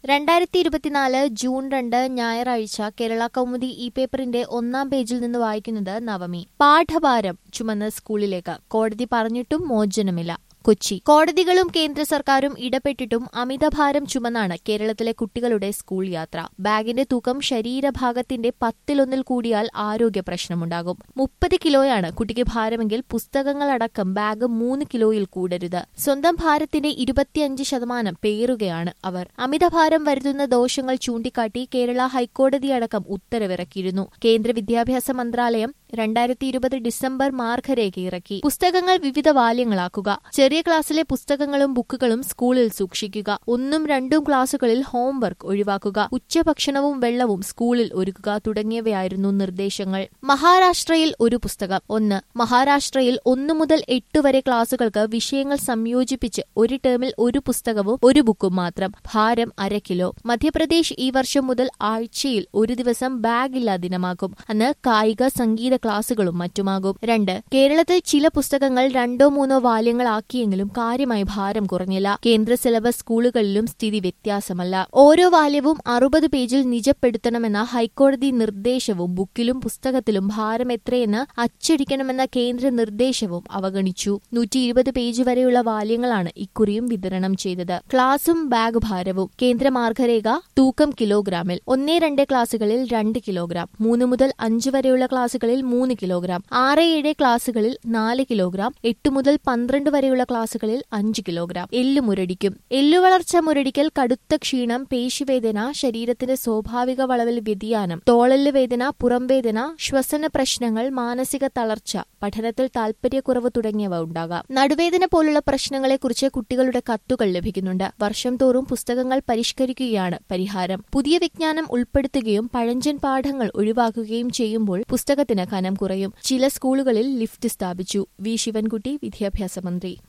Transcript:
രണ്ടായിരത്തി ഇരുപത്തിനാല് ജൂൺ രണ്ട് ഞായറാഴ്ച കേരള കൗമുദി ഇ പേപ്പറിന്റെ ഒന്നാം പേജിൽ നിന്ന് വായിക്കുന്നത് നവമി പാഠഭാരം ചുമന്ന് സ്കൂളിലേക്ക് കോടതി പറഞ്ഞിട്ടും മോചനമില്ല കൊച്ചി കോടതികളും കേന്ദ്ര സർക്കാരും ഇടപെട്ടിട്ടും അമിതഭാരം ചുമന്നാണ് കേരളത്തിലെ കുട്ടികളുടെ സ്കൂൾ യാത്ര ബാഗിന്റെ തൂക്കം ശരീരഭാഗത്തിന്റെ പത്തിലൊന്നിൽ കൂടിയാൽ ആരോഗ്യ പ്രശ്നമുണ്ടാകും മുപ്പത് കിലോയാണ് കുട്ടിക്ക് ഭാരമെങ്കിൽ പുസ്തകങ്ങളടക്കം ബാഗ് മൂന്ന് കിലോയിൽ കൂടരുത് സ്വന്തം ഭാരത്തിന്റെ ഇരുപത്തിയഞ്ച് ശതമാനം പേറുകയാണ് അവർ അമിതഭാരം വരുത്തുന്ന ദോഷങ്ങൾ ചൂണ്ടിക്കാട്ടി കേരള ഹൈക്കോടതിയടക്കം ഉത്തരവിറക്കിയിരുന്നു കേന്ദ്ര വിദ്യാഭ്യാസ മന്ത്രാലയം രണ്ടായിരത്തി ഇരുപത് ഡിസംബർ മാർഗരേഖ ഇറക്കി പുസ്തകങ്ങൾ വിവിധ വാല്യങ്ങളാക്കുക ചെറിയ ക്ലാസ്സിലെ പുസ്തകങ്ങളും ബുക്കുകളും സ്കൂളിൽ സൂക്ഷിക്കുക ഒന്നും രണ്ടും ക്ലാസുകളിൽ ഹോംവർക്ക് ഒഴിവാക്കുക ഉച്ചഭക്ഷണവും വെള്ളവും സ്കൂളിൽ ഒരുക്കുക തുടങ്ങിയവയായിരുന്നു നിർദ്ദേശങ്ങൾ മഹാരാഷ്ട്രയിൽ ഒരു പുസ്തകം ഒന്ന് മഹാരാഷ്ട്രയിൽ ഒന്നു മുതൽ എട്ട് വരെ ക്ലാസുകൾക്ക് വിഷയങ്ങൾ സംയോജിപ്പിച്ച് ഒരു ടേമിൽ ഒരു പുസ്തകവും ഒരു ബുക്കും മാത്രം ഭാരം അര കിലോ മധ്യപ്രദേശ് ഈ വർഷം മുതൽ ആഴ്ചയിൽ ഒരു ദിവസം ബാഗില്ലാ ദിനമാകും അന്ന് കായിക സംഗീത ക്ലാസുകളും മറ്റുമാകും രണ്ട് കേരളത്തിൽ ചില പുസ്തകങ്ങൾ രണ്ടോ മൂന്നോ വാല്യങ്ങളാക്കിയെങ്കിലും കാര്യമായി ഭാരം കുറഞ്ഞില്ല കേന്ദ്ര സിലബസ് സ്കൂളുകളിലും സ്ഥിതി വ്യത്യാസമല്ല ഓരോ വാല്യവും അറുപത് പേജിൽ നിജപ്പെടുത്തണമെന്ന ഹൈക്കോടതി നിർദ്ദേശവും ബുക്കിലും പുസ്തകത്തിലും ഭാരം എത്രയെന്ന് അച്ചടിക്കണമെന്ന കേന്ദ്ര നിർദ്ദേശവും അവഗണിച്ചു നൂറ്റി ഇരുപത് പേജ് വരെയുള്ള വാല്യങ്ങളാണ് ഇക്കുറിയും വിതരണം ചെയ്തത് ക്ലാസും ബാഗ് ഭാരവും കേന്ദ്ര മാർഗരേഖ തൂക്കം കിലോഗ്രാമിൽ ഒന്നേ രണ്ട് ക്ലാസുകളിൽ രണ്ട് കിലോഗ്രാം മൂന്ന് മുതൽ അഞ്ച് വരെയുള്ള ക്ലാസുകളിൽ മൂന്ന് കിലോഗ്രാം ആറ് ഏഴ് ക്ലാസുകളിൽ നാല് കിലോഗ്രാം എട്ട് മുതൽ പന്ത്രണ്ട് വരെയുള്ള ക്ലാസുകളിൽ അഞ്ച് കിലോഗ്രാം എല്ല് മുരടിക്കും എല്ലുവളർച്ച മുരടിക്കൽ കടുത്ത ക്ഷീണം പേശിവേദന ശരീരത്തിന്റെ സ്വാഭാവിക വളവിൽ വ്യതിയാനം തോളല് വേദന പുറംവേദന ശ്വസന പ്രശ്നങ്ങൾ മാനസിക തളർച്ച പഠനത്തിൽ താൽപര്യക്കുറവ് തുടങ്ങിയവ ഉണ്ടാകാം നടുവേദന പോലുള്ള പ്രശ്നങ്ങളെക്കുറിച്ച് കുട്ടികളുടെ കത്തുകൾ ലഭിക്കുന്നുണ്ട് വർഷം തോറും പുസ്തകങ്ങൾ പരിഷ്കരിക്കുകയാണ് പരിഹാരം പുതിയ വിജ്ഞാനം ഉൾപ്പെടുത്തുകയും പഴഞ്ചൻ പാഠങ്ങൾ ഒഴിവാക്കുകയും ചെയ്യുമ്പോൾ പുസ്തകത്തിന് കനം കുറയും ചില സ്കൂളുകളിൽ ലിഫ്റ്റ് സ്ഥാപിച്ചു വി ശിവൻകുട്ടി വിദ്യാഭ്യാസ മന്ത്രി